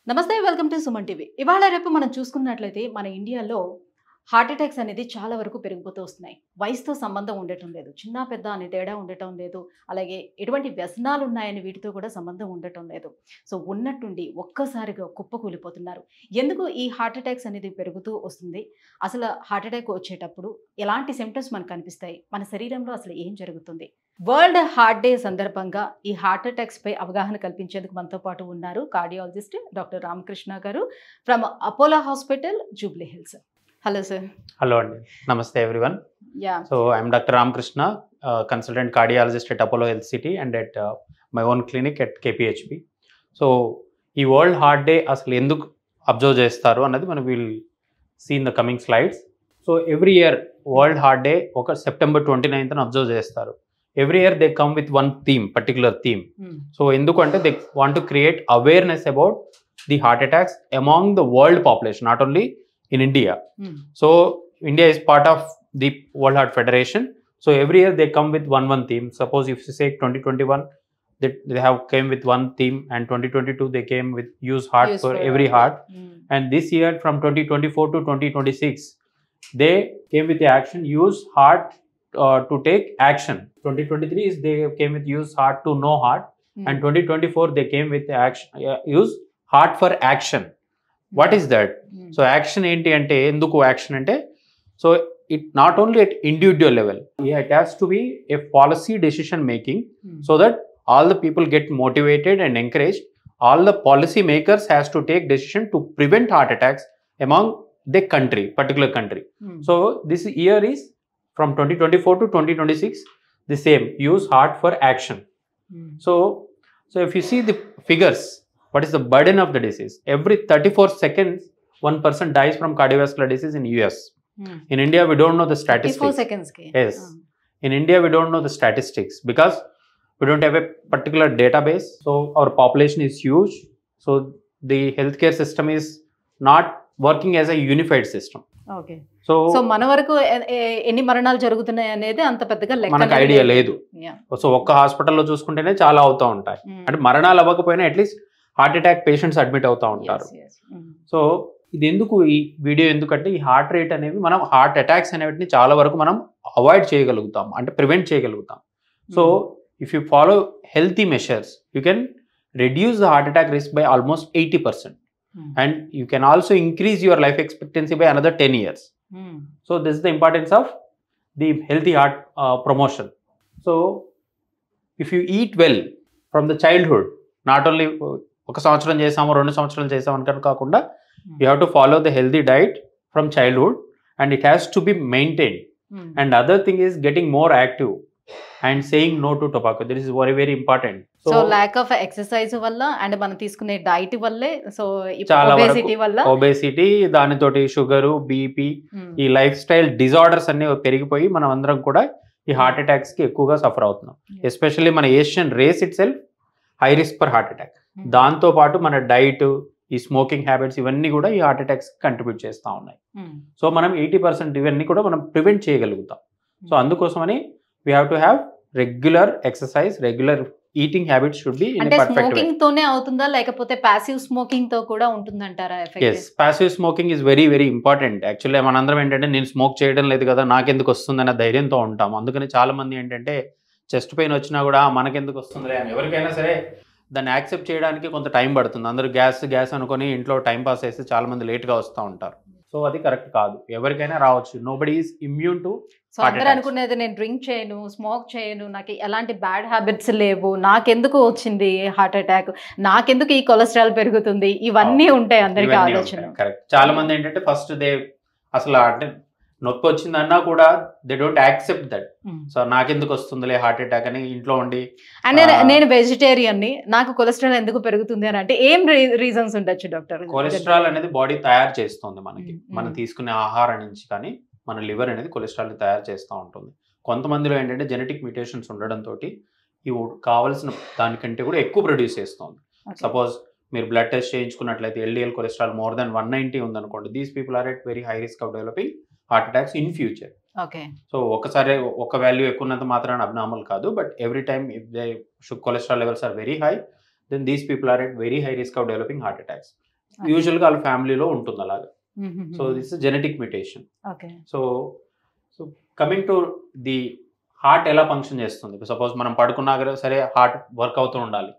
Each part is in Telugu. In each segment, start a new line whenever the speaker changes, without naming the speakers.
నమస్తే వెల్కమ్ టు సుమన్ టీవీ ఇవాళ రేపు మనం చూసుకున్నట్లయితే మన ఇండియాలో హార్ట్ అటాక్స్ అనేది చాలా వరకు పెరిగిపోతూ వస్తున్నాయి వయసుతో సంబంధం ఉండటం లేదు చిన్న పెద్ద అనే తేడా ఉండటం లేదు అలాగే ఎటువంటి వ్యసనాలు ఉన్నాయని వీటితో కూడా సంబంధం ఉండటం లేదు సో ఉన్నట్టుండి ఒక్కసారిగా కుప్పకూలిపోతున్నారు ఎందుకు ఈ హార్ట్ అటాక్స్ అనేది పెరుగుతూ వస్తుంది అసలు హార్ట్ అటాక్ వచ్చేటప్పుడు ఎలాంటి సిమ్టమ్స్ మనకు కనిపిస్తాయి మన శరీరంలో అసలు ఏం జరుగుతుంది వరల్డ్ హార్ట్ డే సందర్భంగా ఈ హార్ట్ అటాక్స్ పై అవగాహన కల్పించేందుకు మనతో పాటు ఉన్నారు కార్డియాలజిస్ట్ డాక్టర్ రామకృష్ణ గారు from Apollo hospital Jubilee Hills hello sir
hello అండి నమస్తే everyone
yeah
so I'm doctor Ramakrishna consultant cardiologist at Apollo health city and at my own clinic at KPHB so ఈ వరల్డ్ హార్ట్ డే అసలు ఎందుకు అబ్జర్వ్ చేస్తారు అన్నది మనం will see in the coming slides so every year World heart Day ఒక సెప్టెంబర్ ట్వంటీ నైన్త్న అబ్జర్వ్ చేస్తారు every year they come with one theme particular theme so ఎందుకంటే they want to create awareness about the heart attacks among the world population not only in India So India is part of the World Heart Federation. So every year they come with one one theme. Suppose if you say 2021, they, they have came with one theme, and 2022 they came with use heart for every heart. And this year from 2024 to 2026, they came with the action use heart uh, to take action. 2023 is they came with use heart to no heart, and 2024 they came with the action uh, use heart for action. What is that? So action ఏంటి అంటే ఎందుకు యాక్షన్ అంటే so it not only at individual level it has to be a policy decision making so that all the people get motivated and encourage all the policy makers has to take decision to prevent heart attacks among the country particular country so this year is from twenty twenty four to twenty twenty six the same use heart for action So, so if you see the figures, what is the burden of the disease? Every 34 seconds, one person dies from cardiovascular disease in US. In India, we don't know the
four
statistics.
Seconds కి
Yes. In India, we don't know the statistics because we don't have a particular database. So our population is huge. So the healthcare system is not working as a unified system.
Okay
So,
so మన వరకు ఎ- ఎ- ఎన్ని మరణాలు జరుగుతున్నాయి అనేది అంత పెద్దగా లెక్క
మనకు
అనేది
ఐడియా లేదు
Yeah.
సో ఒక్క హాస్పిటల్లో చూసుకుంటేనే చాలా అవుతూ ఉంటాయి
Mm.
అంటే మరణాలు అవ్వకపోయినా at least heart attack patients admit అవుతూ ఉంటారు
Yes, yes. Mm.
సో ఇది ఎందుకు ఈ వీడియో ఎందుకంటే ఈ హార్ట్ రేట్ అనేవి మనం హార్ట్ అటాక్స్ అనేటిని చాలా వరకు మనం అవాయిడ్ చేయగలుగుతాం అంటే ప్రివెంట్ చేయగలుగుతాం so if you follow healthy measures you can reduce the heart attack risk by almost eighty percent
Mm.
And you can also increase your life expectancy by another ten years
Mm.
So this is the importance of the healthy heart promotion so if you eat well from the childhood not only ఒక సంవత్సరం చేసాము రెండు సంవత్సరాలు చేసాము అని కాకుండా you have to follow the healthy diet from childhood and it has to be maintained
Mm.
and other thing is getting more active and saying no to tobacco this is very very important
so
so
lack of exercise వల్ల అండ్ మనం తీసుకునే డైట్ వల్లే సో
చాలా వరకు
ఒబేసిటీ వల్ల
obesity దానితోటి షుగరు బీపీ
Mm.
ఈ లైఫ్ స్టైల్ డిజార్డర్స్ అన్ని పెరిగిపోయి మనం అందరం కూడా ఈ హార్ట్ అటాక్స్ కి ఎక్కువగా సఫర్ అవుతున్నాం
Yes.
ఎస్పెషల్లీ మన Asian race itself high risk for heart attack
Mm.
దాంతో పాటు మన డైట్ ఈ స్మోకింగ్ హ్యాబిట్స్ ఇవన్నీ కూడా ఈ హార్ట్ అటాక్స్ కంట్రిబ్యూట్ చేస్తూ ఉన్నాయి
Mm.
సో మనం ఎయిటీ పర్సెంట్ ఇవన్నీ కూడా మనం ప్రివెంట్ చేయగలుగుతాం సో అందుకోసమని we have to have regular exercise regular eating habits should be in
అంటే
పర్ఫెక్ట్ వే
స్మోకింగ్ తోనే అవుతుందా లేకపోతే ప్యాసివ్ స్మోకింగ్ తో కూడా ఉంటుందంటారా
yes
effect
passive smoking is very very important actually మనందరం ఏంటంటే నేను స్మోక్ చేయడం లేదు కదా నాకెందుకు వస్తుందన్న ధైర్యంతో ఉంటాం అందుకని చాలా మంది ఏంటంటే చెస్ట్ పెయిన్ వచ్చినా కూడా "ఆ, మనకెందుకు వస్తుందిలే అని ఎవరికైనా సరే దాన్ని యాక్సెప్ట్ చేయడానికి కొంత టైం పడుతుంది అందరూ గ్యాస్ గ్యాస్ అనుకొని ఇంట్లో టైం పాస్ చేసి చాలా మంది లేట్గా వస్తూ ఉంటారు సో అది కరెక్ట్ కాదు ఎవరికైనా రావచ్చు nobody is immune to
so
Heart
అందరూ
attacks.
అనుకునేది నేను డ్రింక్ చేయను స్మోక్ చేయను నాకు ఎలాంటి బ్యాడ్ హ్యాబిట్స్ లేవు నాకెందుకు వచ్చింది హార్ట్ అటాక్ నాకెందుకు ఈ కొలెస్ట్రాల్ పెరుగుతుంది ఇవన్నీ ఉంటాయి అందరికి ఆలోచన
కరెక్ట్ చాలా మంది ఏంటంటే ఫస్ట్ దే అసలు అంటే నొప్పి వచ్చిందన్నా కూడా they don't accept that so నాకెందుకు వస్తుందిలే హార్ట్ అటాక్ అని ఇంట్లో ఉండి
అండ్
ఆ.
నేను వెజిటేరియన్ ని నాకు కొలెస్ట్రాల్ ఎందుకు పెరుగుతుంది అని అంటే ఏం రీజన్స్ ఉండొచ్చు డాక్టర్
కొలెస్ట్రాల్ అనేది బాడీ తయారు చేస్తుంది మనకి
మ్మ్.
మనం
మ్మ్.
తీసుకునే ఆహారం నుంచి కానీ మన లివర్ అనేది కొలెస్ట్రాల్ తయారు చేస్తూ ఉంటుంది కొంతమందిలో ఏంటంటే జెనెటిక్ మ్యూటేషన్స్ ఉండడంతో ఈ కావాల్సిన దానికంటే కూడా ఎక్కువ ప్రొడ్యూస్ చేస్తుంది సపోజ్ మీరు బ్లడ్ టెస్ట్ చేయించుకున్నట్లయితే LDL cholesterol more than one ninety ఉందనుకోండి these people are at very high risk of developing heart attacks in future
okay
so ఒకసారి ఒక వాల్యూ ఎక్కువ ఉన్నంత మాత్రాన అబ్నార్మల్ కాదు but every time if they cholesterol levels are very high then these people are at very high risk of developing heart attacks యూజువల్గా వాళ్ళ ఫ్యామిలీలో ఉంటుంది అలాగా so this genetic mutation
okay
so so coming to the heart ఎలా ఫంక్షన్ చేస్తుంది సపోజ్ మనం పడుకున్నా కూడా సరే హార్ట్ వర్క్ అవుతూ ఉండాలి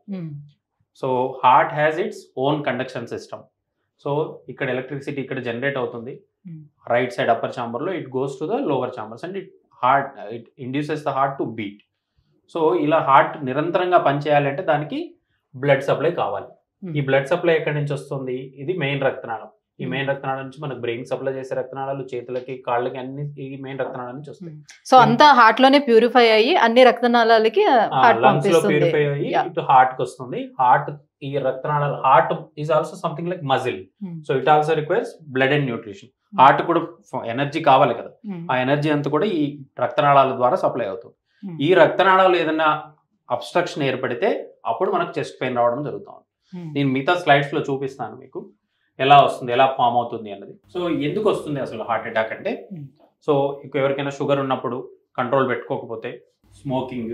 so heart has its own conduction system so ఇక్కడ ఎలక్ట్రిసిటీ ఇక్కడ జనరేట్ అవుతుంది
Hmm.
రైట్ సైడ్ అప్పర్ ఛాంబర్లో it goes to the lower chambers and it heart it induces the heart to beat so ఇలా హార్ట్ నిరంతరంగా పనిచేయాలంటే దానికి బ్లడ్ సప్లై కావాలి ఈ బ్లడ్ సప్లై ఎక్కడి నుంచి వస్తుంది ఇది మెయిన్ రక్తనాళం ఈ
Hmm.
మెయిన్ రక్తనాళం నుంచి మనకు బ్రెయిన్ సప్లై చేసే రక్తనాళాలు చేతులకి కాళ్ళకి అన్ని ఈ మెయిన్ రక్తనాళం నుంచి వస్తాయి
సో అంతా హార్ట్ లోనే ప్యూరిఫై అయ్యి అన్ని రక్తనాళాలకి హార్ట్
లంగ్స్ లో
పంపిస్తుంది
ప్యూరిఫై అయ్యి
Yeah.
ఇటు హార్ట్ కి వస్తుంది హార్ట్ ఈ రక్తనాళాలు heart is also something like muscle
Hmm.
So it also requires blood and nutrition heart కూడా ఎనర్జీ కావాలి కదా
Hmm.
ఆ ఎనర్జీ అంతా కూడా ఈ రక్తనాళాల ద్వారా సప్లై అవుతుంది
Hmm.
ఈ రక్తనాళాలు ఏదైనా అబ్స్ట్రక్షన్ ఏర్పడితే అప్పుడు మనకు చెస్ట్ పెయిన్ రావడం జరుగుతుంది
Hmm.
నేను మిగతా స్లైడ్స్ లో చూపిస్తాను మీకు ఎలా వస్తుంది ఎలా ఫామ్ అవుతుంది అన్నది సో ఎందుకు వస్తుంది అసలు హార్ట్ అటాక్ అంటే
Hmm.
సో ఇక ఎవరికైనా షుగర్ ఉన్నప్పుడు కంట్రోల్ పెట్టుకోకపోతే smoking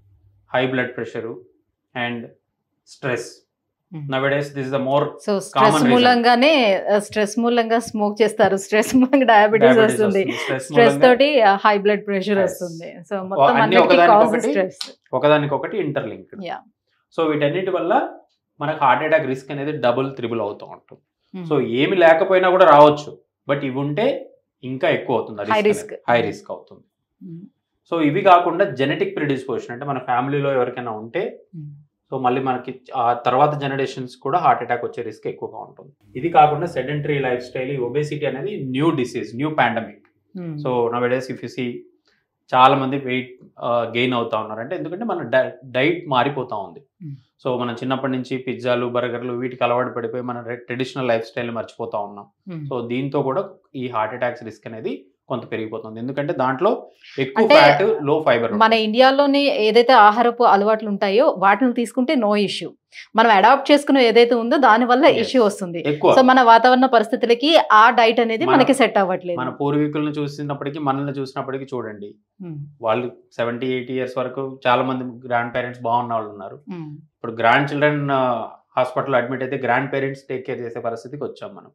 high blood pressure and stress
Hmm.
Nowadays this the more
so stress
reason.
మూలంగానే స్ట్రెస్ మూలంగా స్మోక్ చేస్తారు స్ట్రెస్ మూలంగా డయాబెటీస్ వస్తుంది స్ట్రెస్ తోటి హై బ్లడ్ ప్రెషర్
Yes.
వస్తుంది సో మొత్తం
అన్ని
అన్నిటికీ
ఒకదానికి
కాజ్
ఒకటి
స్ట్రెస్
ఒకదానికొకటి ఇంటర్లింక్డ్
Yeah.
సో వీటన్నిటి వల్ల మనకు హార్ట్ అటాక్ రిస్క్ అనేది డబుల్ త్రిబుల్ అవుతూ ఉంటుంది సో ఏమి లేకపోయినా కూడా రావచ్చు బట్ ఇవి ఉంటే ఇంకా ఎక్కువ అవుతుంది
High risk.
హై రిస్క్ అవుతుంది సో ఇవి కాకుండా జెనెటిక్ ప్రిడిస్పోజిషన్ అంటే మన ఫ్యామిలీలో ఎవరికైనా ఉంటే సో మళ్ళీ మనకి ఆ తర్వాత జనరేషన్స్ కూడా హార్ట్ అటాక్ వచ్చే రిస్క్ ఎక్కువగా ఉంటుంది ఇది కాకుండా సెడెంటరీ లైఫ్ స్టైల్ ఈ ఒబేసిటీ అనేది new disease new pandemic so nowadays if you see చాలా మంది వెయిట్ గెయిన్ అవుతా ఉన్నారు అంటే ఎందుకంటే మన డైట్ మారిపోతా ఉంది
Hmm.
సో మనం చిన్నప్పటి నుంచి పిజ్జాలు బర్గర్లు వీటికి అలవాటు పడిపోయి మన ట్రెడిషనల్ లైఫ్ స్టైల్ మర్చిపోతా ఉన్నాం సో దీంతో కూడా ఈ హార్ట్ అటాక్స్ రిస్క్ అనేది కొంత పెరిగిపోతుంది ఎందుకంటే దాంట్లో ఎక్కువ
అంటే
ఫ్యాట్ లో ఫైబర్
మన ఇండియాలోని ఏదైతే ఆహారపు అలవాట్లు ఉంటాయో వాటిని తీసుకుంటే నో ఇష్యూ మనం అడాప్ట్ చేసుకున్న ఏదైతే ఉందో దాని వల్ల
Yes.
ఇష్యూ వస్తుంది
ఎక్కువ
సో మన వాతావరణ పరిస్థితులకి ఆ డైట్ అనేది
మన-
మనకి సెట్ అవ్వట్లేదు
మన పూర్వీకులను చూసినప్పటికీ మనల్ని చూసినప్పటికీ చూడండి
ఉమ్,
వాళ్ళు సెవెంటీ ఎయిటీ ఇయర్స్ వరకు చాలా మంది గ్రాండ్ పేరెంట్స్ బాగున్న వాళ్ళు ఉన్నారు
ఉమ్,
ఇప్పుడు గ్రాండ్ చిల్డ్రన్ హాస్పిటల్ అడ్మిట్ అయితే గ్రాండ్ పేరెంట్స్ టేక్ కేర్ చేసే పరిస్థితికి వచ్చాం మనం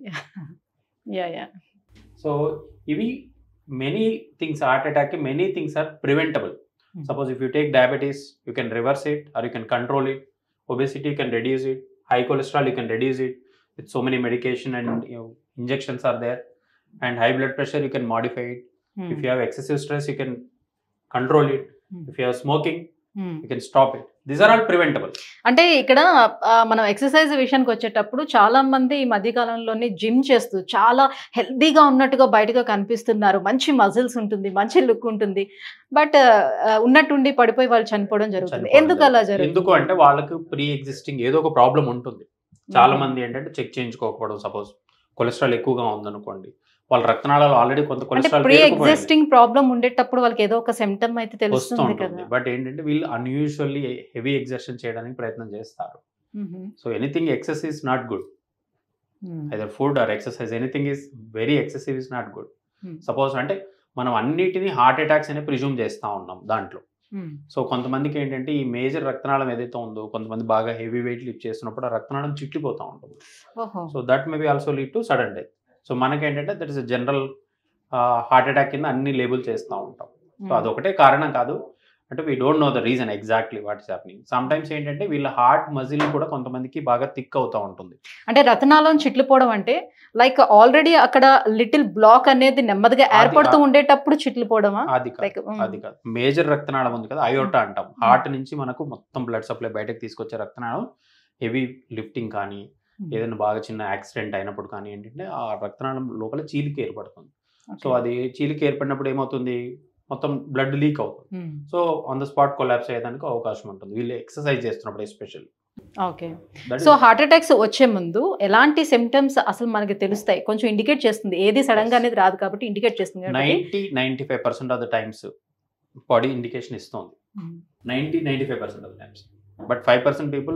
యా యా
సో ఇవి many things heart attack many things are preventable
Hmm.
Suppose if you take diabetes you can reverse it or you can control it obesity you can reduce it high cholesterol you can reduce it with so many medication and injections are there and high blood pressure you can modify it if you have excessive stress you can control it
Hmm.
if you have smoking you can stop it these are all preventable
అంటే ఇక్కడ ఆ, మనం ఎక్సర్సైజ్ విషయానికి వచ్చేటప్పుడు చాలా మంది ఈ మధ్య కాలంలోనే జిమ్ చేస్తూ చాలా హెల్దీగా ఉన్నట్టుగా బయటగా కనిపిస్తున్నారు మంచి మజిల్స్ ఉంటుంది మంచి లుక్ ఉంటుంది బట్ ఉన్నట్టుండి పడిపోయి వాళ్ళు చనిపోవడం జరుగుతుంది
చనిపోవడం
ఎందుకు అలా
జరుగుతుంది.
జరుగుతుంది
ఎందుకు అంటే వాళ్ళకి ప్రీ ఎగ్జిస్టింగ్ ఏదో ఒక ప్రాబ్లం ఉంటుంది చాలా మంది ఏంటంటే చెక్ చేయించుకోకపోవడం సపోజ్ కొలెస్ట్రాల్ ఎక్కువగా ఉందనుకోండి వాళ్ళ రక్తనాళాలు ఆల్రెడీ కొంత
అంటే
కొలెస్ట్రాల్
ప్రీ ఎగ్జిస్టింగ్ ప్రాబ్లం ఉండేటప్పుడు వాళ్ళకి ఏదో ఒక సిమ్టమ్ అయితే
వస్తూ
తెలుస్తుంది
ఉంటుంది
కదా
బట్ ఏంటంటే వీళ్ళు అన్యూజువల్లీ హెవీ ఎగ్జర్షన్ చేయడానికి ప్రయత్నం చేస్తారు
hmm.
So anything excess is not good
hmm.
Either food or exercise anything is very excessive is not good
Hmm.
Suppose అంటే మనం అన్నిటిని హార్ట్ అటాక్స్ అనే ప్రిజ్యూమ్ చేస్తూ ఉన్నాం దాంట్లో
మ్మ్.
సో కొంతమందికి ఏంటంటే ఈ మేజర్ రక్తనాళం ఏదైతే ఉందో కొంతమంది బాగా హెవీ వెయిట్ లిఫ్ట్ చేస్తున్నప్పుడు ఆ రక్తనాళం చిట్లిపోతూ ఉంటుంది
ఓహో
so that may be also lead to sudden death so మనకేంటంటే that is general heart attack కింద అన్ని లేబుల్ చేస్తూ ఉంటాం సో
మ్మ్.
అదొకటే కారణం కాదు అంటే we don't know the reason exactly what is happening sometimes ఏంటంటే వీళ్ళ హార్ట్ మజిల్ కూడా కొంతమందికి బాగా థిక్ అవుతూ ఉంటుంది
అంటే రతనాలను చిట్లిపోవడం అంటే లైక్ ఆల్రెడీ అక్కడ లిటిల్ బ్లాక్ అనేది నెమ్మదిగా
అది-
ఏర్పడుతూ ఉండేటప్పుడు చిట్లిపోవడమా
అది కాదు
లైక్
అది కాదు మేజర్ రక్తనాళం ఉంది కదా అయోటా అంటాం హార్ట్ నుంచి మనకు మొత్తం బ్లడ్ సప్లై బయటకు తీసుకొచ్చే రక్తనాళం హెవీ లిఫ్టింగ్ కానీ ఏదైనా బాగా చిన్న యాక్సిడెంట్ అయినప్పుడు కానీ ఏంటంటే ఆ రక్తనాళం లోపల చీలిక ఏర్పడుతుంది సో అది చీలిక ఏర్పడినప్పుడు ఏమవుతుంది మొత్తం బ్లడ్ లీక్ అవుతుంది so on the spot collapse అయ్యేదానికి అవకాశం ఉంటుంది వీళ్ళు ఎక్సర్సైజ్ చేస్తున్నప్పుడు especial
okay so heart attacks వచ్చే ముందు ఎలాంటి సిమ్టమ్స్ అసలు మనకి తెలుస్తాయి కొంచెం ఇండికేట్ చేస్తుంది ఏది సడన్ గా
Yes.
అనేది రాదు కాబట్టి ఇండికేట్ చేస్తుంది కాబట్టి
ninety ninety five percent of the times body indication ఇస్తుంది
hmm.
Ninety ninety five percent of the times but five percent people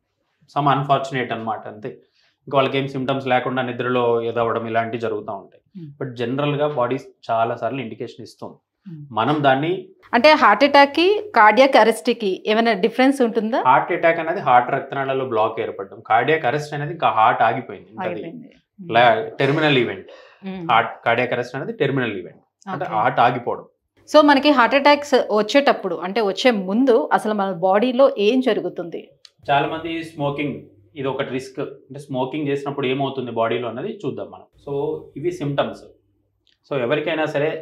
some unfortunate అనమాట అంతే ఇంకా వాళ్ళకి ఏం సిమ్టమ్స్ లేకుండా నిద్రలో ఎదవడం ఇలాంటివి జరుగుతూ ఉంటాయి
Hmm.
బట్ జనరల్గా బాడీ చాలా సార్లు ఇండికేషన్ ఇస్తుంది మనం దాన్ని
అంటే హార్ట్ అటాక్ కి కార్డియాక్ అరెస్ట్ కి ఏమైనా డిఫరెన్స్ ఉంటుందా
హార్ట్ అటాక్ అనేది హార్ట్ రక్తనాళాలలో బ్లాక్ ఏర్పడడం కార్డియాక్ అరెస్ట్ అనేది ఇంకా హార్ట్ ఆగిపోయింది ఇంకా అది
అయిపోయింది.
Terminal event
hmm.
Heart cardiac arrest అనేది టెర్మినల్ ఈవెంట్ అంటే
Okay.
హార్ట్ ఆగిపోవడం
సో మనకి హార్ట్ అటాక్స్ వచ్చేటప్పుడు అంటే వచ్చే ముందు అసలు మన బాడీలో ఏం జరుగుతుంది
చాలా మంది స్మోకింగ్ ఇది ఒక రిస్క్ అంటే స్మోకింగ్ చేసినప్పుడు ఏమవుతుంది బాడీలో అన్నది చూద్దాం మనం సో ఇవి సిమ్టమ్స్ సో ఎవరికైనా సరే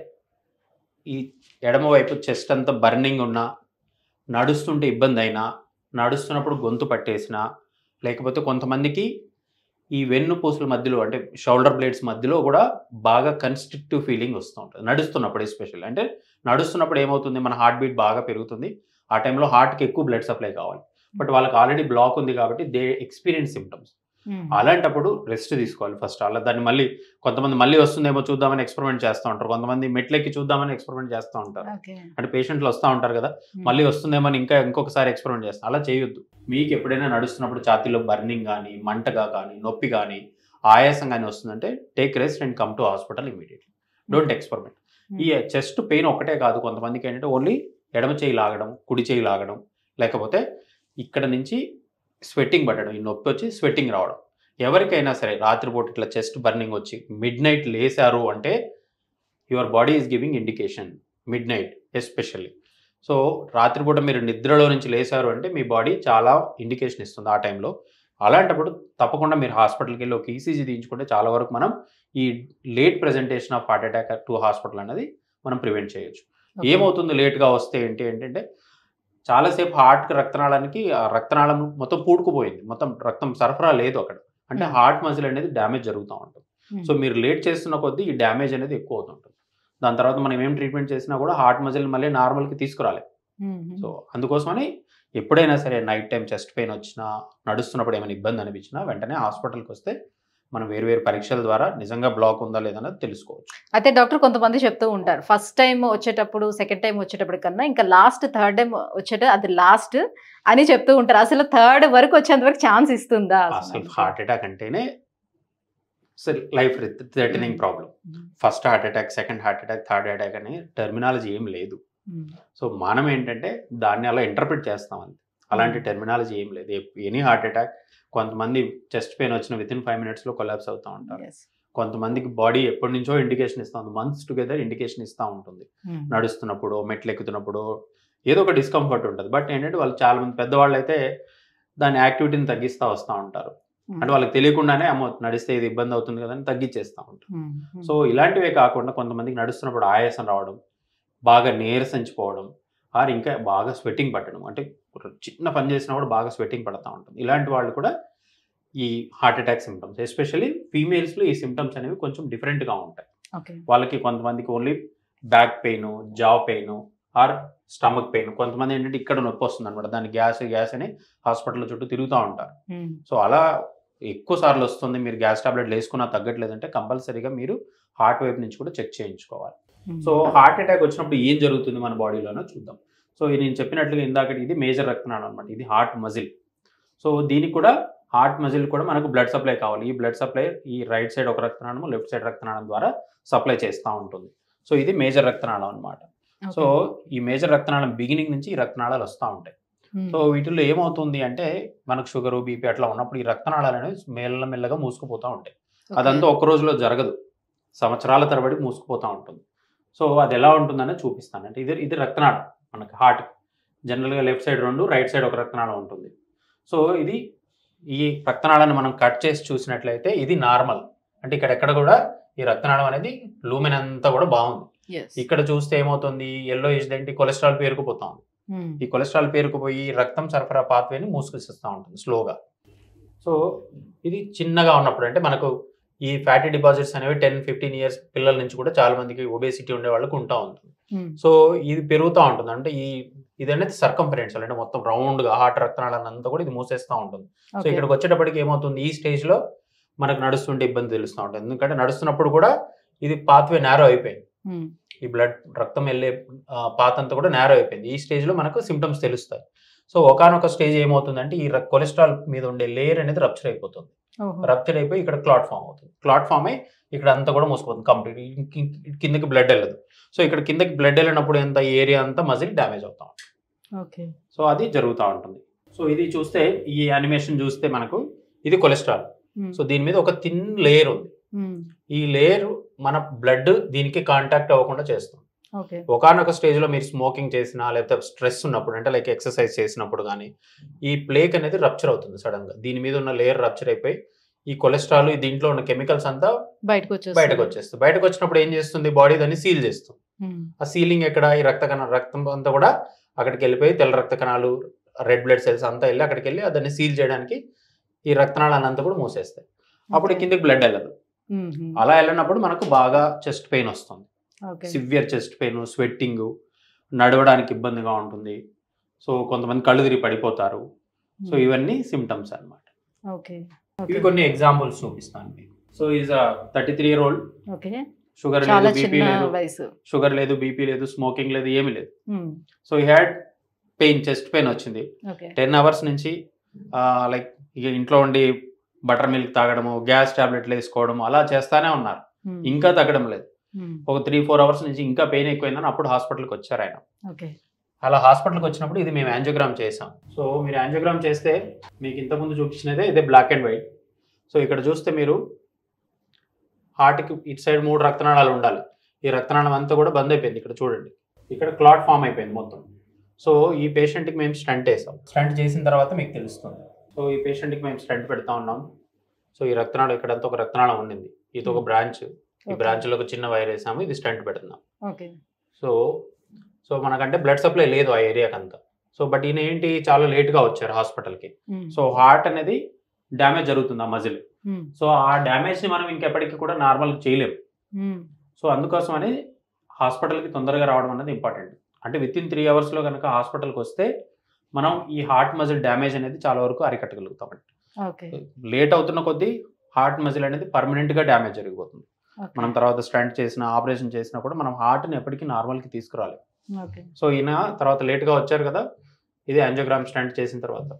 ఈ ఎడమ వైపు చెస్ట్ అంతా బర్నింగ్ ఉన్నా నడుస్తుంటే ఇబ్బంది అయినా నడుస్తున్నప్పుడు గొంతు పట్టేసినా లేకపోతే కొంతమందికి ఈ వెన్ను పూసల మధ్యలో అంటే షోల్డర్ బ్లేడ్స్ మధ్యలో కూడా బాగా కన్స్ట్రిక్టివ్ ఫీలింగ్ వస్తూ ఉంటుంది నడుస్తున్నప్పుడు ఎస్పెషల్ అంటే నడుస్తున్నప్పుడు ఏమవుతుంది మన హార్ట్ బీట్ బాగా పెరుగుతుంది ఆ టైంలో హార్ట్కి ఎక్కువ బ్లడ్ సప్లై కావాలి బట్ వాళ్ళకి ఆల్రెడీ బ్లాక్ ఉంది కాబట్టి దే ఎక్స్పీరియన్స్ సిమ్టమ్స్ అలాంటప్పుడు రెస్ట్ తీసుకోవాలి ఫస్ట్ అలా దాన్ని మళ్ళీ కొంతమంది మళ్ళీ వస్తుందేమో చూద్దామని ఎక్స్పెరిమెంట్ చేస్తూ ఉంటారు కొంతమంది మెట్లెక్కి చూద్దామని ఎక్స్పెరిమెంట్ చేస్తూ ఉంటారు
ఓకే
అంటే పేషెంట్లు వస్తూ ఉంటారు కదా మళ్ళీ వస్తుందేమో అని ఇంకా ఇంకొకసారి ఎక్స్పెరిమెంట్ చేస్తాం అలా చేయొద్దు మీకు ఎప్పుడైనా నడుస్తున్నప్పుడు ఛాతీలో బర్నింగ్ కానీ మంటగా కానీ నొప్పి కానీ ఆయాసం కానీ వస్తుందంటే take rest and come to hospital immediately don't experiment ఈ చెస్ట్ పెయిన్ ఒకటే కాదు కొంతమందికి ఏంటంటే ఓన్లీ ఎడమ చేయి లాగడం కుడి చేయి లాగడం లేకపోతే ఇక్కడ నుంచి స్వెట్టింగ్ పట్టడం ఈ నొప్పి వచ్చి స్వెట్టింగ్ రావడం ఎవరికైనా సరే రాత్రిపూట ఇట్లా చెస్ట్ బర్నింగ్ వచ్చి మిడ్ నైట్ లేసారు అంటే your body is giving indication midnight especially so రాత్రిపూట మీరు నిద్రలో నుంచి లేసారు అంటే మీ బాడీ చాలా ఇండికేషన్ ఇస్తుంది ఆ టైంలో అలాంటప్పుడు తప్పకుండా మీరు హాస్పిటల్కి వెళ్ళి ఒక ఈసీజీ తీయించుకుంటే చాలా వరకు మనం ఈ late presentation of heart attack to hospital అనేది మనం ప్రివెంట్ చేయొచ్చు ఏమవుతుంది లేట్గా వస్తే ఏంటి ఏంటంటే చాలాసేపు హార్ట్కి రక్తనాళానికి ఆ రక్తనాళం మొత్తం పూడుకుపోయింది మొత్తం రక్తం సరఫరా లేదు అక్కడ అంటే
Hmm.
హార్ట్ మజిల్ అనేది డ్యామేజ్ జరుగుతూ ఉంటుంది సో మీరు లేట్ చేస్తున్న కొద్దీ ఈ డ్యామేజ్ అనేది ఎక్కువ అవుతుంటుంది దాని తర్వాత మనం ఏం ట్రీట్మెంట్ చేసినా కూడా హార్ట్ మజిల్ మళ్ళీ నార్మల్కి తీసుకురాలి సో అందుకోసమని ఎప్పుడైనా సరే నైట్ టైం చెస్ట్ పెయిన్ వచ్చినా నడుస్తున్నప్పుడు ఏమైనా ఇబ్బంది అనిపించినా వెంటనే హాస్పిటల్కి వస్తే మనం వేరు వేరు పరీక్షల ద్వారా నిజంగా బ్లాక్ ఉందా లేదన్నది తెలుసుకోవచ్చు
అయితే డాక్టర్ కొంతమంది చెప్తూ ఉంటారు ఫస్ట్ టైం వచ్చేటప్పుడు సెకండ్ టైం వచ్చేటప్పుడు కన్నా ఇంకా లాస్ట్ థర్డ్ టైం వచ్చేట అది లాస్ట్ అని చెప్తూ ఉంటారు అసలు థర్డ్ వరకు వచ్చేంత వరకు ఛాన్స్ ఇస్తుందా
అసలు హార్ట్ అటాక్ అంటేనే అసలు life threatening
Mm.
Problem first heart attack second heart attack third attack అని టెర్మినాలజీ ఏం లేదు సో మనం ఏంటంటే దాన్ని అలా ఇంటర్ప్రిట్ చేస్తాం అంతే అలాంటి
Mm.
టెర్మినాలజీ ఏం లేదు ఎనీ హార్ట్ అటాక్ కొంతమంది చెస్ట్ పెయిన్ వచ్చిన విత్ ఇన్ ఫైవ్ మినిట్స్లో కొలాప్స్ అవుతూ ఉంటారు కొంతమందికి బాడీ ఎప్పటి నుంచో ఇండికేషన్ ఇస్తూ ఉంది మంత్స్ టుగెదర్ ఇండికేషన్ ఇస్తూ ఉంటుంది నడుస్తున్నప్పుడు మెట్లు ఎక్కుతున్నప్పుడు ఏదో ఒక డిస్కంఫర్ట్ ఉంటుంది బట్ ఏంటంటే వాళ్ళు చాలా మంది పెద్దవాళ్ళు అయితే దాని యాక్టివిటీని తగ్గిస్తూ వస్తూ ఉంటారు అంటే వాళ్ళకి తెలియకుండానే అమ్మో నడిస్తే ఇది ఇబ్బంది అవుతుంది కదా అని తగ్గించేస్తూ ఉంటారు సో ఇలాంటివే కాకుండా కొంతమందికి నడుస్తున్నప్పుడు ఆయాసం రావడం బాగా నీరసించిపోవడం ఆర్ ఇంకా బాగా స్వెట్టింగ్ పట్టడం అంటే ఒక చిన్న పని చేసినా కూడా బాగా స్వెట్టింగ్ పడుతూ ఉంటుంది ఇలాంటి వాళ్ళు కూడా ఈ హార్ట్ అటాక్ సిమ్టమ్స్ ఎస్పెషల్లీ ఫీమేల్స్లో ఈ సిమ్టమ్స్ అనేవి కొంచెం డిఫరెంట్గా ఉంటాయి
ఓకే
వాళ్ళకి కొంతమందికి only back pain jaw pain or stomach pain కొంతమంది ఏంటంటే ఇక్కడ నొప్పి వస్తుంది అనమాట దాని గ్యాస్ గ్యాస్ అని హాస్పిటల్ చుట్టూ తిరుగుతూ ఉంటారు సో అలా ఎక్కువ సార్లు వస్తుంది మీరు గ్యాస్ టాబ్లెట్లు వేసుకున్నా తగ్గట్లేదంటే కంపల్సరీగా మీరు హార్ట్ వైపు నుంచి కూడా చెక్ చేయించుకోవాలి సో హార్ట్ అటాక్ వచ్చినప్పుడు ఏం జరుగుతుంది మన బాడీలోనో చూద్దాం సో ఇది నేను చెప్పినట్లుగా ఇందాక ఇది మేజర్ రక్తనాళం అనమాట ఇది హార్ట్ మజిల్ సో దీనికి కూడా హార్ట్ మజిల్ కూడా మనకు బ్లడ్ సప్లై కావాలి ఈ బ్లడ్ సప్లై ఈ రైట్ సైడ్ ఒక రక్తనాళం లెఫ్ట్ సైడ్ రక్తనాళం ద్వారా సప్లై చేస్తూ ఉంటుంది సో ఇది మేజర్ రక్తనాళం అనమాట సో ఈ మేజర్ రక్తనాళం బిగినింగ్ నుంచి ఈ రక్తనాళాలు వస్తూ ఉంటాయి సో వీటిల్లో ఏమవుతుంది అంటే మనకు షుగర్ బీపీ అట్లా ఉన్నప్పుడు ఈ రక్తనాళాలు అనేవి మెల్లమెల్లగా మూసుకుపోతూ ఉంటాయి అదంతా ఒక్క రోజులో జరగదు సంవత్సరాల తరబడి మూసుకుపోతూ ఉంటుంది సో అది ఎలా ఉంటుందని చూపిస్తాను అంటే ఇది ఇది రక్తనాళం మనకి హార్ట్ జనరల్గా లెఫ్ట్ సైడ్ రెండు రైట్ సైడ్ ఒక రక్తనాళం ఉంటుంది సో ఇది ఈ రక్తనాళాన్ని మనం కట్ చేసి చూసినట్లయితే ఇది నార్మల్ అంటే ఇక్కడ ఎక్కడ కూడా ఈ రక్తనాళం అనేది లూమెన్ అంతా కూడా బాగుంది ఇక్కడ చూస్తే ఏమవుతుంది ఎల్లో ఏంటి కొలెస్ట్రాల్ పేరుకుపోతా ఉంది ఈ కొలెస్ట్రాల్ పేరుకుపోయి రక్తం సరఫరా పాత్వేని మూసుకొచ్చిస్తూ ఉంటుంది స్లోగా సో ఇది చిన్నగా ఉన్నప్పుడు అంటే మనకు ఈ ఫ్యాటీ డిపాజిట్స్ అనేవి టెన్ ఫిఫ్టీన్ ఇయర్స్ పిల్లల నుంచి కూడా చాలా మందికి ఒబేసిటీ ఉండే వాళ్ళకి ఉంటా ఉంటుంది సో ఇది పెరుగుతూ ఉంటుంది అంటే ఈ ఇది అనేది సర్కంఫరెన్షియల్ అంటే మొత్తం రౌండ్గా హార్ట్ రక్తనాళాన్ని అంతా కూడా ఇది మూసేస్తూ ఉంటుంది సో ఇక్కడికి వచ్చేటప్పటికి ఏమవుతుంది ఈ స్టేజ్లో మనకు నడుస్తుంటే ఇబ్బంది తెలుస్తూ ఉంటుంది ఎందుకంటే నడుస్తున్నప్పుడు కూడా ఇది పాత్వే నేరో అయిపోయింది ఈ బ్లడ్ రక్తం వెళ్ళే పాత్ అంతా కూడా నేరో అయిపోయింది ఈ స్టేజ్లో మనకు సిమ్టమ్స్ తెలుస్తాయి సో ఒకనొక స్టేజ్ ఏమవుతుందంటే ఈ కొలెస్ట్రాల్ మీద ఉండే లేయర్ అనేది రప్చర్ అయిపోతుంది
ఓహో.
రప్చర్ అయిపోయి ఇక్కడ క్లాట్ ఫామ్ అవుతుంది క్లాట్ ఫామ్ అయి ఇక్కడ అంతా కూడా మూసిపోతుంది కంప్లీట్ కిందకి బ్లడ్ వెళ్ళదు సో ఇక్కడ కిందకి బ్లడ్ వెళ్ళినప్పుడు ఎంత ఏరియా అంతా మజిల్ డ్యామేజ్ అవుతా ఉంటుంది
ఓకే
సో అది జరుగుతూ ఉంటుంది సో ఇది చూస్తే ఈ యానిమేషన్ చూస్తే మనకు ఇది కొలెస్ట్రాల్
ఉమ్.
సో దీని మీద ఒక థిన్ లేయర్ ఉంది
ఉమ్.
ఈ లేయర్ మన బ్లడ్ దీనికి కాంటాక్ట్ అవ్వకుండా చేస్తుంది
ఓకే
ఒకనొక స్టేజ్లో మీరు స్మోకింగ్ చేసినా లేకపోతే స్ట్రెస్ ఉన్నప్పుడు అంటే లైక్ ఎక్సర్సైజ్ చేసినప్పుడు కానీ ఈ ప్లేక్ అనేది రప్చర్ అవుతుంది సడన్గా దీని మీద ఉన్న లేయర్ రప్చర్ అయిపోయి ఈ కొలెస్ట్రాల్ దీంట్లో ఉన్న కెమికల్స్ అంతా
బయటకు వచ్చేస్తుంది
బయటకు వచ్చేస్తుంది బయటకు వచ్చినప్పుడు ఏం చేస్తుంది బాడీ దాన్ని సీల్ చేస్తుంది
ఉమ్.
ఆ సీలింగ్ ఎక్కడ ఈ రక్త కణ రక్తం అంతా కూడా అక్కడికి వెళ్ళిపోయి తెల్ల రక్త కణాలు రెడ్ బ్లడ్ సెల్స్ అంతా వెళ్ళి అక్కడికి వెళ్ళి దాన్ని సీల్ చేయడానికి ఈ రక్తనాళాన్ని అంతా కూడా మూసేస్తాయి అప్పుడు
ఓకే.
కిందకి బ్లడ్ వెళ్ళదు
ఉమ్. ఉమ్.
అలా వెళ్ళినప్పుడు మనకు బాగా చెస్ట్ పెయిన్ వస్తుంది
okay
severe chest pain sweating నడవడానికి ఇబ్బందిగా ఉంటుంది సో కొంతమంది కళ్ళు తిరిగి పడిపోతారు సో
ఉమ్.
ఇవన్నీ సిమ్టమ్స్ అన్నమాట
ఓకే
ఇవి
ఓకే.
కొన్ని ఎగ్జాంపుల్స్ చూపిస్తాను మీకు so is thirty three year old
okay
sugar
చాలా
లేదు బీపీ
చిన్న
లేదు
వయసు
షుగర్ లేదు బీపీ లేదు స్మోకింగ్ లేదు ఏమీ లేదు
ఉమ్.
సో ఈ హ్యాడ్ పెయిన్ చెస్ట్ పెయిన్ వచ్చింది
ఓకే
టెన్ అవర్స్ నుంచి లైక్ ఇక ఇంట్లో ఉండి బటర్ మిల్క్ తాగడము గ్యాస్ టాబ్లెట్లు వేసుకోవడము అలా చేస్తానే ఉన్నారు
ఉమ్.
ఇంకా తగ్గడం లేదు
ఉమ్.
ఒక త్రీ ఫోర్ అవర్స్ నుంచి ఇంకా పెయిన్ ఎక్కువైందని అప్పుడు హాస్పిటల్కి వచ్చారు ఆయన
ఓకే
అలా హాస్పిటల్కి వచ్చినప్పుడు ఇది మేము యాంజియోగ్రామ్ చేసాం సో మీరు యాంజియోగ్రామ్ చేస్తే మీకు ఇంతకుముందు చూపించినదే ఇదే బ్లాక్ అండ్ వైట్ సో ఇక్కడ చూస్తే మీరు హార్ట్కి ఇటు సైడ్ మూడు రక్తనాళాలు ఉండాలి ఈ రక్తనాళం అంతా కూడా బంద్ అయిపోయింది ఇక్కడ చూడండి ఇక్కడ క్లాట్ ఫామ్ అయిపోయింది మొత్తం సో ఈ పేషెంట్కి మేము స్టంట్ వేసాం స్టంట్ చేసిన తర్వాత మీకు తెలుస్తుంది సో ఈ పేషెంట్కి మేము స్టంట్ పెడతా ఉన్నాం సో ఈ రక్తనాళం ఇక్కడంతా ఒక రక్తనాళం ఉండింది ఇది ఒక బ్రాంచ్ ఈ
Okay.
బ్రాంచ్లో ఒక చిన్న వైర్ వేసాము ఇది స్టంట్ పెడుతున్నాం
ఓకే
సో సో మనకంటే బ్లడ్ సప్లై లేదు ఆ ఏరియాకి అంతా సో బట్ ఈయన ఏంటి చాలా లేట్గా వచ్చారు హాస్పిటల్కి
ఉమ్.
సో హార్ట్ అనేది డ్యామేజ్ జరుగుతుంది ఆ మజిల్
ఉమ్.
సో ఆ డ్యామేజ్ని మనం ఇంకెప్పటికీ కూడా నార్మల్ చేయలేం
ఉమ్.
సో అందుకోసమని హాస్పిటల్కి తొందరగా రావడం అనేది ఇంపార్టెంట్ అంటే విత్ ఇన్ త్రీ అవర్స్లో కనుక హాస్పిటల్కి వస్తే మనం ఈ హార్ట్ మజిల్ డ్యామేజ్ అనేది చాలా వరకు అరికట్టగలుగుతామండి
ఓకే
లేట్ అవుతున్న కొద్దీ హార్ట్ మజిల్ అనేది పర్మనెంట్గా డ్యామేజ్ జరిగిపోతుంది
ఓకే.
మనం తర్వాత స్టంట్ చేసిన ఆపరేషన్ చేసినా కూడా మనం హార్ట్ని ఎప్పటికీ నార్మల్కి తీసుకురాలి
ఓకే
సో ఈయన తర్వాత లేట్గా వచ్చారు కదా ఇది యాంజియోగ్రామ్ స్టంట్ చేసిన తర్వాత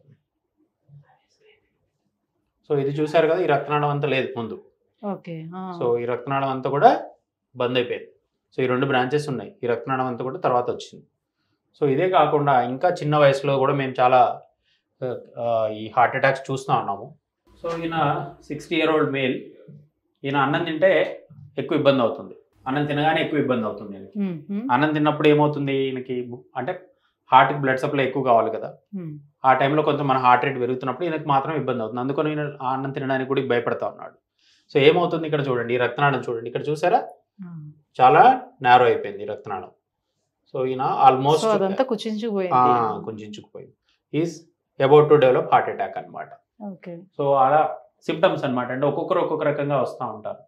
సో ఇది చూశారు కదా ఈ రక్తనాళం అంతా లేదు ముందు
ఓకే ఆ.
సో ఈ రక్తనాళం అంతా కూడా బంద్ అయిపోయింది సో ఈ రెండు బ్రాంచెస్ ఉన్నాయి ఈ రక్తనాళం అంతా కూడా తర్వాత వచ్చింది సో ఇదే కాకుండా ఇంకా చిన్న వయసులో కూడా మేము చాలా ఆ, ఆ, ఈ హార్ట్ అటాక్స్ చూస్తూ ఉన్నాము సో ఈయన సిక్స్టీ ఇయర్ ఓల్డ్ మేల్ ఈయన అన్నం తింటే ఎక్కువ ఇబ్బంది అవుతుంది అన్నం తినగానే ఎక్కువ ఇబ్బంది అవుతుంది ఈయనకి
ఉమ్. ఉమ్.
అన్నం తిన్నప్పుడు ఏమవుతుంది ఈయనకి అంటే హార్ట్కి బ్లడ్ సప్లై ఎక్కువ కావాలి కదా
ఉమ్.
ఆ టైంలో కొంచెం మన హార్ట్ రేట్ పెరుగుతున్నప్పుడు ఈయనకి మాత్రం ఇబ్బంది అవుతుంది అందుకని ఈయన ఆ అన్నం తినడానికి కూడా భయపడతా ఉన్నాడు సో ఏమవుతుంది ఇక్కడ చూడండి ఈ రక్తనాళం చూడండి ఇక్కడ చూసారా
ఆ.
చాలా నేరో అయిపోయింది ఈ రక్తనాళం సో ఈయన
సో
ఆల్మోస్ట్
అదంతా కుచించుకుపోయింది
కుంచుకుపోయింది is about to develop heart attack అన్నమాట
ఓకే
సో అలా సిమ్టమ్స్ అన్నమాట అంటే ఒక్కొక్కరు ఒక్కొక్క రకంగా వస్తూ ఉంటారు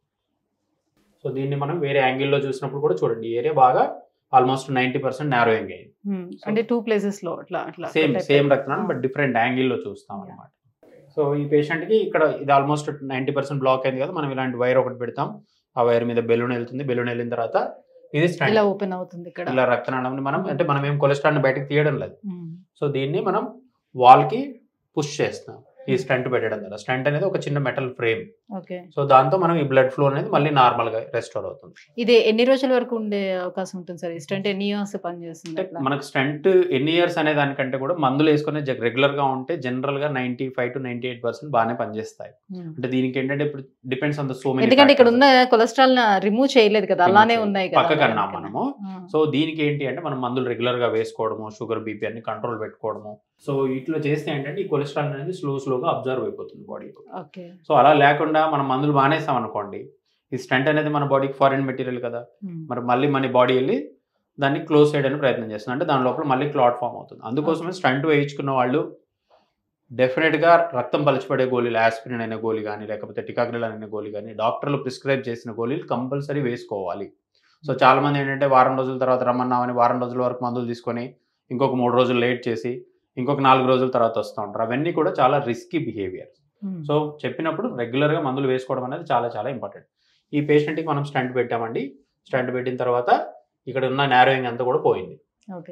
సో దీన్ని మనం వేరే యాంగిల్లో చూసినప్పుడు కూడా చూడండి ఈ ఏరియా బాగా ఆల్మోస్ట్ నైంటీ పర్సెంట్ నేరోయింగ్ అయింది
ఉమ్. అంటే టూ ప్లేసెస్ లో అట్లా అట్లా
సేమ్
అట్లా
సేమ్ రక్తనాళం బట్ డిఫరెంట్ యాంగిల్లో చూస్తాం అనమాట సో ఈ పేషెంట్కి ఇక్కడ ఇది ఆల్మోస్ట్ నైంటీ పర్సెంట్ బ్లాక్ అయింది కదా మనం ఇలాంటి వైర్ ఒకటి పెడతాం ఆ వైర్ మీద బెలూన్ వెళ్తుంది బెలూన్ వెళ్ళిన తర్వాత ఇది
ఇలా
స్టాండ్
ఓపెన్ అవుతుంది ఇక్కడ
ఇలా రక్తనాళంని మనం అంటే మనం ఏం కొలెస్ట్రాల్ని బయటకు తీయడం లేదు
ఉమ్.
సో దీన్ని మనం వాల్కి పుష్ చేస్తాం ఈ స్టంట్ పెట్టడం ద్వారా స్టంట్ అనేది ఒక చిన్న మెటల్ ఫ్రేమ్
ఓకే
సో దాంతో మనం ఈ బ్లడ్ ఫ్లో అనేది మళ్ళీ నార్మల్ గా రెస్టోర్ అవుతుంది
ఇది ఎన్ని రోజుల వరకు ఉండే అవకాశం ఉంటుంది సార్ ఇస్ట్ అంటే ఎన్ని ఇయర్స్ పనిచేస్తుంది
అంటే
అట్లా
మనకు స్టంట్ ఎన్ని ఇయర్స్ అనే దానికంటే కూడా మందులు వేసుకునే రెగ్యులర్ గా ఉంటే జనరల్ గా ninety five to ninety eight percent బాగానే పనిచేస్తాయి
ఉమ్.
అంటే దీనికి ఏంటంటే ఇప్పుడు డిపెండ్స్ ఆన్ ద సో
ఎందుకంటే ఇక్కడ ఉన్న కొలెస్ట్రాల్ రిమూవ్ చేయలేదు కదా అలానే
Remove
ఉన్నాయి
చేయలేదు.
కదా
పక్కకన్నా
అందుకని.
మనము.
ఆ.
సో దీనికి ఏంటి అంటే మనం మందులు రెగ్యులర్ గా వేసుకోవడము షుగర్ బీపీ అన్ని కంట్రోల్ పెట్టుకోవడము సో ఇట్లా చేస్తే ఏంటంటే ఈ కొలెస్ట్రాల్ అనేది స్లో స్లోగా అబ్జర్వ్ అయిపోతుంది బాడీలో
ఓకే
సో అలా లేకుండా మనం మందులు మానేసాం అనుకోండి ఈ స్టంట్ అనేది మన బాడీకి ఫారిన్ మెటీరియల్ కదా
ఉమ్.
మరి మళ్ళీ మన బాడీ వెళ్ళి దాన్ని క్లోజ్ చేయడానికి ప్రయత్నం చేస్తుంది అంటే దాని లోపల మళ్ళీ క్లాట్ ఫామ్ అవుతుంది అందుకోసమే స్టంట్ వేయించుకున్న వాళ్ళు డెఫినెట్గా రక్తం పలచబడే గోళీలు ఆస్పిరిన్ అనే గోళీ కానీ లేకపోతే టికాగ్రిల్ అనే గోళీ కానీ డాక్టర్లు ప్రిస్క్రైబ్ చేసిన గోళీలు కంపల్సరీ వేసుకోవాలి సో చాలా మంది ఏంటంటే వారం రోజుల తర్వాత రమ్మన్నామని వారం రోజుల వరకు మందులు తీసుకొని ఇంకొక మూడు రోజులు లేట్ చేసి ఇంకొక నాలుగు రోజుల తర్వాత వస్తూ ఉంటారు అవన్నీ కూడా చాలా రిస్కీ బిహేవియర్
ఉమ్.
సో చెప్పినప్పుడు రెగ్యులర్గా మందులు వేసుకోవడం అనేది చాలా చాలా ఇంపార్టెంట్ ఈ పేషెంట్కి మనం స్టంట్ పెట్టామండి స్టంట్ పెట్టిన తర్వాత ఇక్కడ ఉన్న నేరోయింగ్ అంతా కూడా పోయింది
ఓకే
సో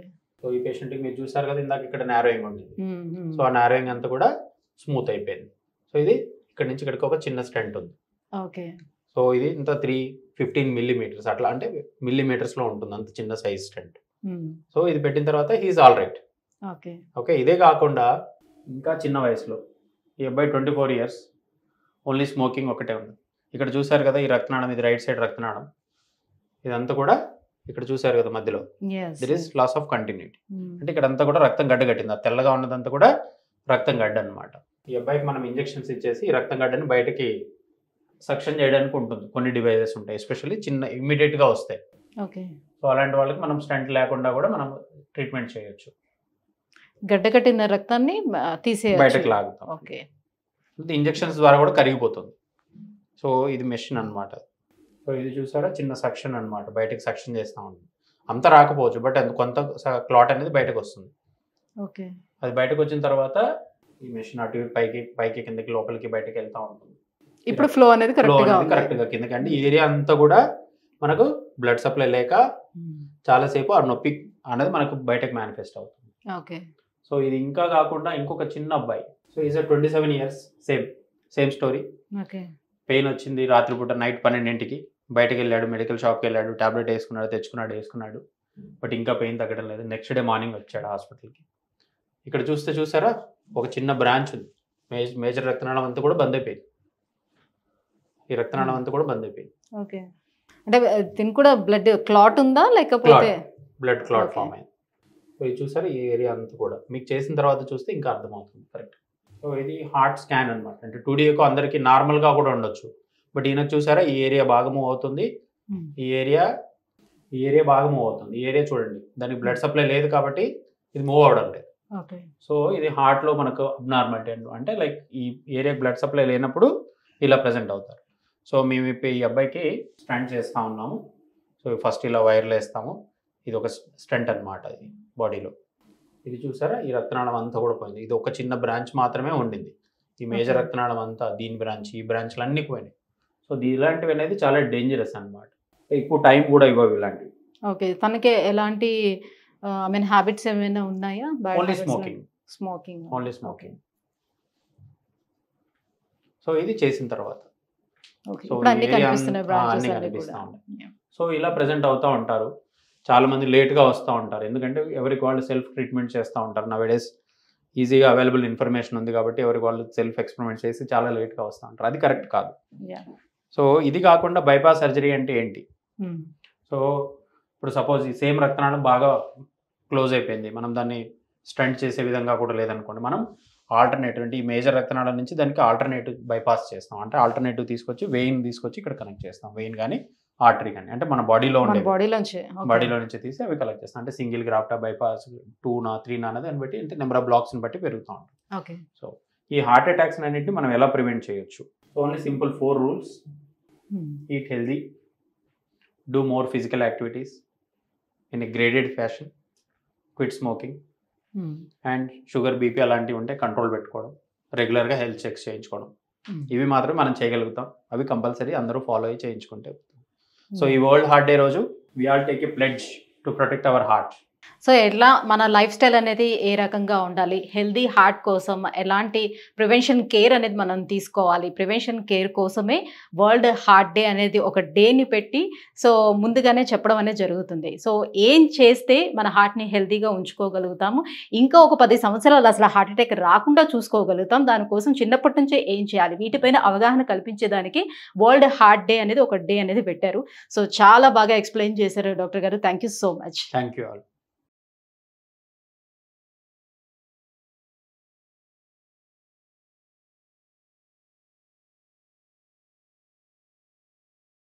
సో ఈ పేషెంట్కి మీరు చూసారు కదా ఇందాక ఇక్కడ నారోయింగ్ ఉండేది
ఉమ్, ఉమ్.
సో ఆ నారోయింగ్ అంతా కూడా స్మూత్ అయిపోయింది సో ఇది ఇక్కడ నుంచి ఇక్కడికి ఒక చిన్న స్టెంట్ ఉంది
ఓకే
సో ఇది ఇంత త్రీ ఫిఫ్టీన్ మిల్లీమీటర్స్ అట్లా అంటే మిల్లీమీటర్స్లో ఉంటుంది అంత చిన్న సైజ్ స్టెంట్
ఉమ్,
సో ఇది పెట్టిన తర్వాత he's all right
okay
okay ఇదే కాకుండా ఇంకా చిన్న వయసులో ఈ అబ్బాయి twenty four years only smoking ఒకటే ఉంది ఇక్కడ చూసారు కదా ఈ రక్తనాళం ఇది రైట్ సైడ్ రక్తనాళం ఇదంతా కూడా ఇక్కడ చూసారు కదా మధ్యలో
yes.
There is loss of continuity
um,
అంటే ఇక్కడ అంతా కూడా రక్తం గడ్డ కట్టింది ఆ తెల్లగా ఉన్నదంతా కూడా రక్తం గడ్డ అనమాట ఈ అబ్బాయికి మనం ఇంజెక్షన్స్ ఇచ్చేసి ఈ రక్తం గడ్డని బయటకి సక్షన్ చేయడానికి ఉంటుంది కొన్ని డివైజెస్ ఉంటాయి ఎస్పెషల్లీ చిన్న immediate గా వస్తాయి
ఓకే
సో అలాంటి వాళ్ళకి మనం స్టంట్ లేకుండా కూడా మనం ట్రీట్మెంట్ చేయొచ్చు
గడ్డ కట్టిన రక్తాన్ని ఆ, తీసేయచ్చు
బయటకు లాగుతాం
ఓకే
ఇంజెక్షన్స్ ద్వారా కూడా కరిగిపోతుంది సో ఇది మెషిన్ అన్నమాట సో ఇది చూసారా చిన్న సక్షన్ అన్నమాట బయటకు సక్షన్ చేస్తా ఉంటుంది అంత రాకపోవచ్చు బట్ అది కొంత క్లాట్ అనేది బయటకు వస్తుంది
ఓకే
అది బయటకు వచ్చిన తర్వాత ఈ మెషిన్ అటు ఇటు పైకి పైకి కిందకి లోపలికి బయటకి వెళ్తా ఉంటుంది
ఇప్పుడు ఫ్లో అనేది
ఫ్లో
కరెక్ట్ గా
అనేది
ఉంది
కరెక్ట్ గా కిందకి అంటే ఈ ఏరియా అంతా కూడా మనకు బ్లడ్ సప్లై లేక
ఉమ్,
చాలాసేపు ఆ నొప్పి అనేది మనకు బయటకు మేనిఫెస్ట్ అవుతుంది
ఓకే
సో ఇది ఇంకా కాకుండా ఇంకొక చిన్న అబ్బాయి so is twenty seven years same same story
okay
pain వచ్చింది రాత్రిపూట నైట్ పన్నెండింటికి బయటకు వెళ్ళాడు మెడికల్ షాప్కి వెళ్ళాడు టాబ్లెట్ వేసుకున్నాడు తెచ్చుకున్నాడు వేసుకున్నాడు బట్ ఇంకా పెయిన్ తగ్గడం లేదు నెక్స్ట్ డే మార్నింగ్ వచ్చాడు హాస్పిటల్కి ఇక్కడ చూస్తే చూసారా ఒక చిన్న బ్రాంచ్ ఉంది మేజర్ మేజర్ రక్తనాళం అంతా కూడా బంద్ అయిపోయింది ఈ రక్తనాళం అంతా కూడా బంద్ అయిపోయింది
ఓకే అంటే ఆ, దీనికి కూడా బ్లడ్ క్లాట్ ఉందా లేకపోతే
బ్లడ్ క్లాట్
Okay.
ఫామ్ అయింది సో ఇది చూసారా ఈ ఏరియా అంతా కూడా మీకు చేసిన తర్వాత చూస్తే ఇంకా అర్థమవుతుంది కరెక్ట్ సో ఇది హార్ట్ స్కాన్ అనమాట అంటే టూ డీఏకు అందరికీ నార్మల్గా కూడా ఉండొచ్చు బట్ ఈయనకు చూసారా ఈ ఏరియా బాగా మూవ్ అవుతుంది
ఉమ్,
ఈ ఏరియా ఈ ఏరియా బాగా మూవ్ అవుతుంది ఈ ఏరియా చూడండి దానికి బ్లడ్ సప్లై లేదు కాబట్టి ఇది మూవ్ అవడం లేదు
ఓకే
సో ఇది హార్ట్లో మనకు అబ్నార్మాలిటీ అంటే లైక్ ఈ ఏరియా బ్లడ్ సప్లై లేనప్పుడు ఇలా ప్రజెంట్ అవుతారు సో మేము ఇప్పుడు ఈ అబ్బాయికి స్టంట్ చేస్తూ ఉన్నాము సో ఫస్ట్ ఇలా వైర్లు వేస్తాము ఇది ఒక స్టంట్ అన్నమాట ఇది బాడీలో ఇది చూసారా ఈ రక్తనాళం అంతా కూడా పోయింది ఇది ఒక చిన్న బ్రాంచ్ మాత్రమే ఉండింది ఈ మేజర్
Okay.
రక్తనాళం అంతా దీని బ్రాంచ్ ఈ బ్రాంచ్లు అన్నీ పోయినాయి సో దీ- ఇలాంటివి అనేది చాలా డేంజరస్ అన్నమాట ఎక్కువ టైం కూడా ఇవ్వవు ఇలాంటివి
ఓకే తనకి ఎలాంటి ఐ మీన్ హ్యాబిట్స్ ఏమైనా ఉన్నాయా
only smoking
smoking
only smoking so ఇది చేసిన తర్వాత
ఓకే
So,
ఇప్పుడు అన్ని
ఈ area
కనిపిస్తున్నాయి
అంతా- ఆ,
బ్రాంచెస్
అన్ని
అన్ని
కనిపిస్తా
కూడా
ఉన్నాయి. సో ఇలా ప్రజెంట్ అవుతూ ఉంటారు చాలా మంది లేట్గా వస్తూ ఉంటారు ఎందుకంటే ఎవరికి వాళ్ళు సెల్ఫ్ ట్రీట్మెంట్ చేస్తూ ఉంటారు నవేడేస్ ఈజీగా అవైలబుల్ ఇన్ఫర్మేషన్ ఉంది కాబట్టి ఎవరికి వాళ్ళు సెల్ఫ్ ఎక్స్పెరిమెంట్ చేసి చాలా లేట్గా వస్తూ ఉంటారు అది కరెక్ట్ కాదు
Yeah.
సో ఇది కాకుండా బైపాస్ సర్జరీ అంటే ఏంటి
ఉమ్,
సో ఇప్పుడు సపోజ్ ఈ సేమ్ రక్తనాళం బాగా క్లోజ్ అయిపోయింది మనం దాన్ని స్టంట్ చేసే విధంగా కూడా లేదనుకోండి మనం ఆల్టర్నేటివ్ అంటే ఈ మేజర్ రక్తనాళం నుంచి దానికి ఆల్టర్నేటివ్ బైపాస్ చేస్తాం అంటే ఆల్టర్నేటివ్ తీసుకొచ్చి వెయిన్ తీసుకొచ్చి ఇక్కడ కనెక్ట్ చేస్తాం వెయిన్ కానీ ఆర్టరీ కానీ అంటే మన బాడీలో
మన
ఉండే
బాడీలోంచి
బాడీలో నుంచి తీసి అవి కలెక్ట్ చేస్తాం అంటే సింగిల్ గ్రాఫ్టా బైపాస్ టూ నా త్రీ నా అనేది దాన్ని బట్టి అంటే నెంబర్ ఆఫ్ బ్లాక్స్ని బట్టి పెరుగుతూ ఉంటుంది
ఓకే
సో ఈ హార్ట్ అటాక్స్ అన్నింటినీ మనం ఎలా ప్రివెంట్ చేయొచ్చు only simple four rules eat healthy, do more physical activities in a graded fashion, quit smoking, and sugar BP అలాంటివి ఉంటే కంట్రోల్ పెట్టుకోవడం రెగ్యులర్గా హెల్త్ చెక్స్ చేయించుకోవడం ఇవి మాత్రమే మనం చేయగలుగుతాం అవి కంపల్సరీ అందరూ ఫాలో అయ్యి చేయించుకుంటే సో ఈ వరల్డ్ హార్ట్ డే రోజు we all take a pledge to protect our heart
so ఎట్లా మన లైఫ్ స్టైల్ అనేది ఏ రకంగా ఉండాలి హెల్దీ హార్ట్ కోసం ఎలాంటి ప్రివెన్షన్ కేర్ అనేది మనం తీసుకోవాలి ప్రివెన్షన్ కేర్ కోసమే వరల్డ్ హార్ట్ డే అనేది ఒక డేని పెట్టి సో ముందుగానే చెప్పడం అనేది జరుగుతుంది సో ఏం చేస్తే మన హార్ట్ని హెల్తీగా ఉంచుకోగలుగుతాము ఇంకా ఒక పది సంవత్సరాలు అసలు హార్ట్ అటాక్ రాకుండా చూసుకోగలుగుతాం దానికోసం చిన్నప్పటి నుంచే ఏం చేయాలి వీటిపైన అవగాహన కల్పించేదానికి వరల్డ్ హార్ట్ డే అనేది ఒక డే అనేది పెట్టారు సో చాలా బాగా ఎక్స్ప్లెయిన్ చేశారు డాక్టర్ గారు thank you so much
thank you all